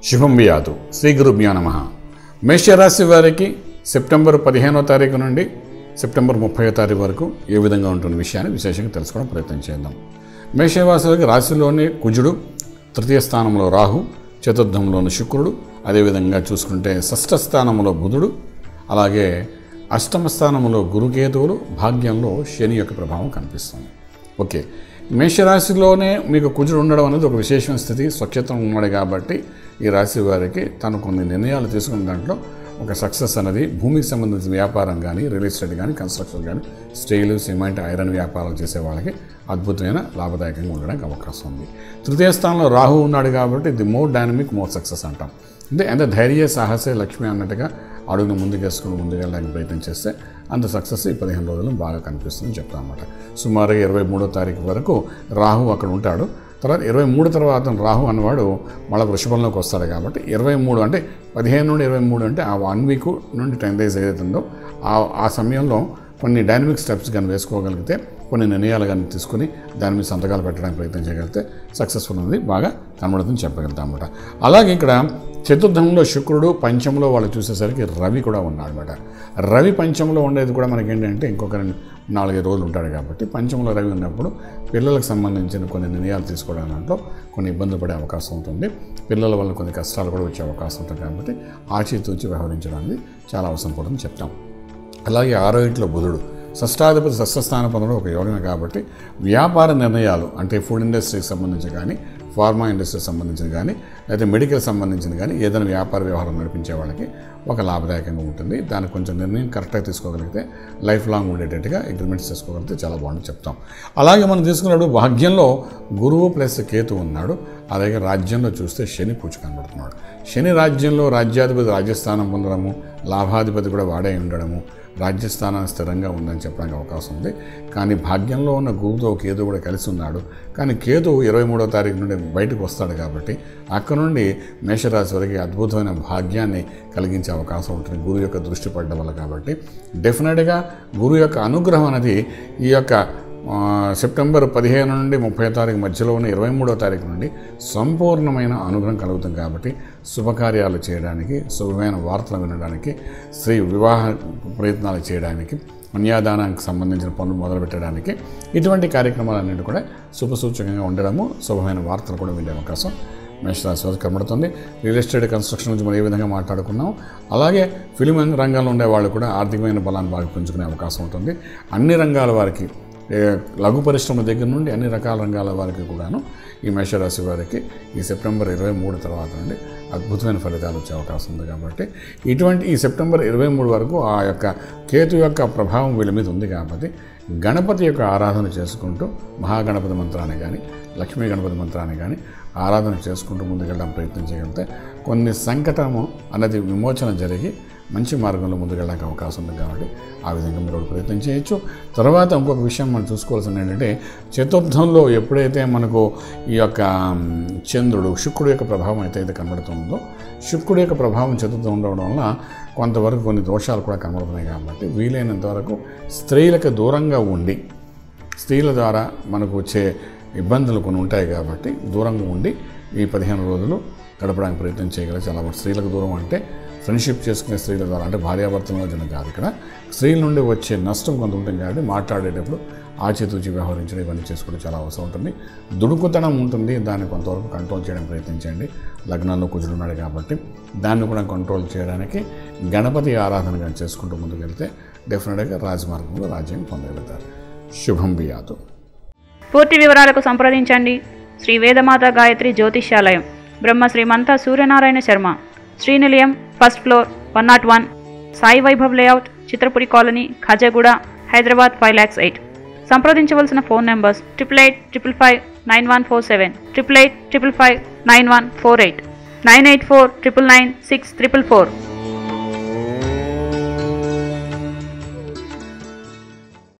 శుభం వ్యాధు శ్రీ గురుభ్యో నమ మేషరాశి వారికి సెప్టెంబర్ పదిహేనో తారీఖు నుండి సెప్టెంబర్ ముప్పై తారీఖు వరకు ఏ విధంగా ఉంటున్న విషయాన్ని విశేషంగా తెలుసుకోవడం ప్రయత్నం చేద్దాం మేషరాశి రాశిలోని కుజుడు తృతీయ స్థానంలో రాహు చతుర్థంలోని శుక్రుడు అదేవిధంగా చూసుకుంటే షష్ఠ స్థానంలో బుధుడు అలాగే అష్టమ స్థానంలో గురుకేతువులు భాగ్యంలో శని యొక్క ప్రభావం కనిపిస్తుంది ఓకే మేషరాశిలోనే మీకు కుజుడు ఉండడం అనేది ఒక విశేషమైన స్థితి స్వచ్ఛత ఉన్నాడు కాబట్టి ఈ రాశి వారికి తను కొన్ని నిర్ణయాలు తీసుకున్న దాంట్లో ఒక సక్సెస్ అనేది భూమికి సంబంధించిన వ్యాపారం కానీ రియల్ ఎస్టేట్ కానీ కన్స్ట్రక్షన్ కానీ స్టీలు సిమెంట్ ఐరన్ వ్యాపారాలు చేసే వాళ్ళకి అద్భుతమైన లాభదాయకంగా ఉండడానికి అవకాశం ఉంది తృతీయ స్థానంలో రాహు ఉన్నాడు కాబట్టి the more dynamic more success అంటాం అంటే ఎంత ధైర్య సాహసే లక్ష్మి అన్నట్టుగా అడుగును ముందుకేసుకుని ముందుకెళ్ళడానికి ప్రయత్నం చేస్తే అంత సక్సెస్ ఈ పదిహేను రోజులు బాగా కనిపిస్తుందని చెప్తాం అనమాట సుమారుగా ఇరవై మూడో తారీఖు వరకు రాహు అక్కడ ఉంటాడు తర్వాత ఇరవై మూడు తర్వాత రాహు అన్నవాడు మళ్ళీ వృషభంలోకి వస్తాడు కాబట్టి ఇరవై మూడు అంటే పదిహేను నుండి ఇరవై మూడు అంటే ఆ వన్ వీక్ నుండి టెన్ డేస్ ఏదైతే ఉందో ఆ ఆ సమయంలో కొన్ని డైనమిక్ స్టెప్స్ కానీ వేసుకోగలిగితే కొన్ని నిర్ణయాలు కానీ తీసుకుని దాని మీద సంతకాలు పెట్టడానికి ప్రయత్నం చేయగలిగితే సక్సెస్ఫుల్ అనేది బాగా కనబడుతుందని చెప్పగలుగుతాం అనమాట అలాగే ఇక్కడ చతుర్థంలో శుక్రుడు పంచంలో వాళ్ళు చూసేసరికి రవి కూడా ఉన్నాడు అనమాట రవి పంచంలో ఉండేది కూడా మనకి ఏంటంటే ఇంకొక రెండు నాలుగైదు రోజులు ఉంటాడు కాబట్టి పంచంలో రవి ఉన్నప్పుడు పిల్లలకు సంబంధించిన కొన్ని నిర్ణయాలు తీసుకోవడం దాంట్లో కొన్ని ఇబ్బందులు పడే అవకాశం ఉంటుంది పిల్లల వల్ల కొన్ని కష్టాలు కూడా వచ్చే అవకాశం ఉంటుంది కాబట్టి ఆచితూచి వ్యవహరించడానికి చాలా అవసరం పడుతుంది చెప్తాం అలాగే ఆరో ఇంట్లో బుధుడు షష్టాధిపతి షష్ఠస్థాన పనులు ఒక యోగమే కాబట్టి వ్యాపార నిర్ణయాలు అంటే ఫుడ్ ఇండస్ట్రీకి సంబంధించి కానీ ఫార్మా ఇండస్ట్రీకి సంబంధించిన కానీ లేదా మెడికల్ సంబంధించిన కానీ ఏదైనా వ్యాపార వ్యవహారం నడిపించే వాళ్ళకి ఒక లాభదాయకంగా ఉంటుంది దానికి కొంచెం నిర్ణయం కరెక్ట్గా తీసుకోగలిగితే లైఫ్ లాంగ్ ఉండేటట్టుగా అగ్రిమెంట్స్ చేసుకోగలిగితే చాలా బాగుంటుంది చెప్తాం అలాగే మనం తీసుకున్నప్పుడు భాగ్యంలో గురువు ప్లస్ కేతు ఉన్నాడు అలాగే రాజ్యంలో చూస్తే శని పూజ కనబడుతున్నాడు శని రాజ్యంలో రాజ్యాధిపతి రాజ్యస్థానం పొందడము లాభాధిపతి కూడా వాడే ఉండడము రాజ్యస్థానాన్ని స్థిరంగా ఉందని చెప్పడానికి అవకాశం ఉంది కానీ భాగ్యంలో ఉన్న గురువుతో కేతు కూడా కలిసి ఉన్నాడు కానీ కేతు ఇరవై మూడో తారీఖు నుండి బయటకు వస్తాడు కాబట్టి అక్కడ నుండి మేషరాశి వరకు అద్భుతమైన భాగ్యాన్ని కలిగించే అవకాశం ఉంటుంది గురువు యొక్క దృష్టి పడడం వల్ల కాబట్టి డెఫినెట్గా గురువు యొక్క అనుగ్రహం అనేది ఈ యొక్క ఆ, సెప్టెంబర్ పదిహేను నుండి ముప్పై తారీఖు మధ్యలో ఉన్న ఇరవై మూడో తారీఖు నుండి సంపూర్ణమైన అనుగ్రహం కలుగుతుంది కాబట్టి శుభకార్యాలు చేయడానికి శుభమైన వార్తలు వినడానికి స్త్రీ వివాహ ప్రయత్నాలు చేయడానికి అన్యాదానానికి సంబంధించిన పనులు మొదలుపెట్టడానికి ఇటువంటి కార్యక్రమాలన్నింటి కూడా శుభసూచకంగా ఉండడము శుభమైన వార్తలు కూడా వినే అవకాశం మేషరాశి వారికి కనబడుతుంది రియల్ ఎస్టేట్ కన్స్ట్రక్షన్ గురించి మనం ఏ విధంగా మాట్లాడుకున్నాం అలాగే ఫిలిం రంగంలో ఉండే వాళ్ళు కూడా ఆర్థికమైన బలాన్ని బాగా పెంచుకునే అవకాశం ఉంటుంది అన్ని రంగాల వారికి ఏ, లఘు పరిశ్రమ దగ్గర నుండి అన్ని రకాల రంగాల వారికి కూడాను ఈ మేషరాశి వారికి ఈ సెప్టెంబర్ ఇరవై మూడు తర్వాత నుండి అద్భుతమైన ఫలితాలు వచ్చే అవకాశం ఉంది కాబట్టి ఇటువంటి ఈ సెప్టెంబర్ ఇరవై మూడు వరకు ఆ యొక్క కేతు యొక్క ప్రభావం వీళ్ళ మీద ఉంది కాబట్టి గణపతి యొక్క ఆరాధన చేసుకుంటూ మహాగణపతి మంత్రాన్ని కానీ లక్ష్మీ గణపతి మంత్రాన్ని కానీ ఆరాధన చేసుకుంటూ ముందుకెళ్ళడం ప్రయత్నం చేయగలిగితే కొన్ని సంకటము అన్నది విమోచన జరిగి మంచి మార్గంలో ముందుకెళ్ళడానికి అవకాశం ఉంది కాబట్టి ఆ విధంగా మీరు ఒకటి ప్రయత్నం చేయొచ్చు తర్వాత ఇంకొక విషయం మనం చూసుకోవాల్సింది ఏంటంటే చతుర్థంలో ఎప్పుడైతే మనకు ఈ యొక్క మ్, చంద్రుడు శుక్రుడు యొక్క ప్రభావం అయితే అయితే కనబడుతుందో శుక్రుడు యొక్క ప్రభావం చతుర్థం ఉండడం వల్ల కొంతవరకు కొన్ని దోషాలు కూడా కనబడుతున్నాయి కాబట్టి వీలైనంత వరకు స్త్రీలకు దూరంగా ఉండి స్త్రీల ద్వారా మనకు వచ్చే ఇబ్బందులు కొన్ని ఉంటాయి కాబట్టి దూరంగా ఉండి ఈ పదిహేను రోజులు గడపడానికి ప్రయత్నం చేయగలరు చాలా మంది స్త్రీలకు దూరం అంటే ఫ్రెండ్షిప్ చేసుకునే స్త్రీల ద్వారా అంటే భార్యాభర్తల మధ్యన కాదు ఇక్కడ స్త్రీల నుండి వచ్చే నష్టం కొంత ఉంటుంది కాబట్టి మాట్లాడేటప్పుడు ఆచితూచి వ్యవహరించడం ఇవన్నీ చేసుకోవడం చాలా అవసరం ఉంటుంది దుడుకుతనం ఉంటుంది దాన్ని కొంతవరకు కంట్రోల్ చేయడానికి ప్రయత్నించండి లగ్నంలో కుజుడున్నాడు కాబట్టి దాన్ని కూడా కంట్రోల్ చేయడానికి గణపతి ఆరాధన కానీ చేసుకుంటూ ముందుకెళ్తే డెఫినెట్గా రాజమార్గంలో రాజ్యం పొందగలుగుతారు శుభం బియాదు పూర్తి వివరాలకు సంప్రదించండి శ్రీ వేదమాత గాయత్రి జ్యోతిష్యాలయం Brahma Srimanta Suryanarayana Sharma Srinilayam first floor one nought one Sai Vaibhav layout Chitrapuri colony Khajaguda Hyderabad five lakhs eight సంప్రదించవలసిన phone numbers triple eight triple five nine one four seven triple eight triple five nine one four eight nine eight four triple nine six triple four